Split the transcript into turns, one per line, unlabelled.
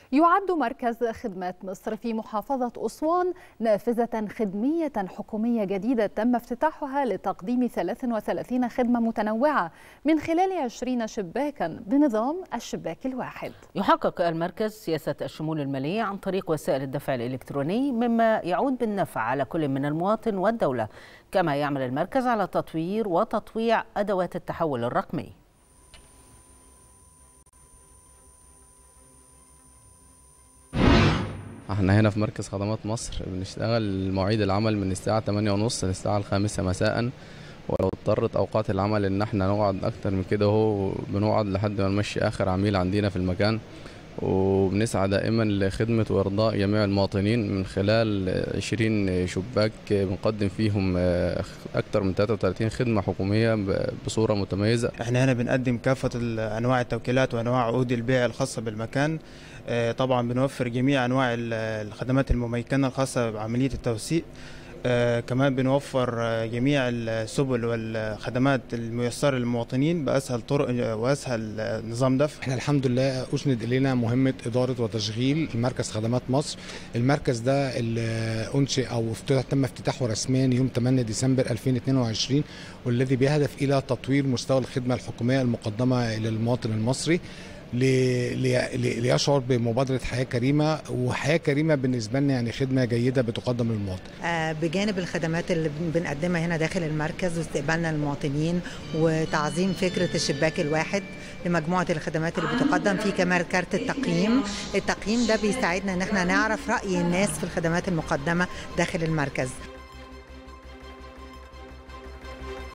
يعد مركز خدمات مصر في محافظة أسوان نافذة خدمية حكومية جديدة تم افتتاحها لتقديم 33 خدمة متنوعة من خلال 20 شباكا بنظام الشباك الواحد
يحقق المركز سياسة الشمول المالي عن طريق وسائل الدفع الإلكتروني مما يعود بالنفع على كل من المواطن والدولة كما يعمل المركز على تطوير وتطويع أدوات التحول الرقمي
احنا هنا في مركز خدمات مصر بنشتغل مواعيد العمل من الساعة 8 ونص للساعة الخامسة مساء ولو اضطرت اوقات العمل ان احنا نقعد اكتر من كده اهو بنقعد لحد ما نمشي اخر عميل عندنا في المكان وبنسعى دائما لخدمة وإرضاء جميع المواطنين من خلال 20 شباك بنقدم فيهم أكثر من 33 خدمة حكومية بصورة متميزة
احنا هنا بنقدم كافة أنواع التوكيلات وأنواع عقود البيع الخاصة بالمكان طبعا بنوفر جميع أنواع الخدمات المميكنة الخاصة بعملية التوثيق آه كمان بنوفر آه جميع السبل والخدمات الميسرة للمواطنين بأسهل طرق وأسهل آه نظام دفع
احنا الحمد لله أسند إلينا مهمة إدارة وتشغيل مركز خدمات مصر المركز ده اللي أنشئ أو افتتح تم افتتاحه رسميا يوم 8 ديسمبر 2022 والذي بيهدف إلى تطوير مستوى الخدمة الحكومية المقدمة للمواطن المصري ليشعر بمبادرة حياة كريمة وحياة كريمة بالنسبة لنا يعني خدمة جيدة بتقدم للمواطن
آه بجانب الخدمات اللي بنقدمها هنا داخل المركز واستقبالنا للمواطنين وتعظيم فكرة الشباك الواحد لمجموعة الخدمات اللي بتقدم في كمان كارت التقييم التقييم ده بيساعدنا ان احنا نعرف رأي الناس في الخدمات المقدمة داخل المركز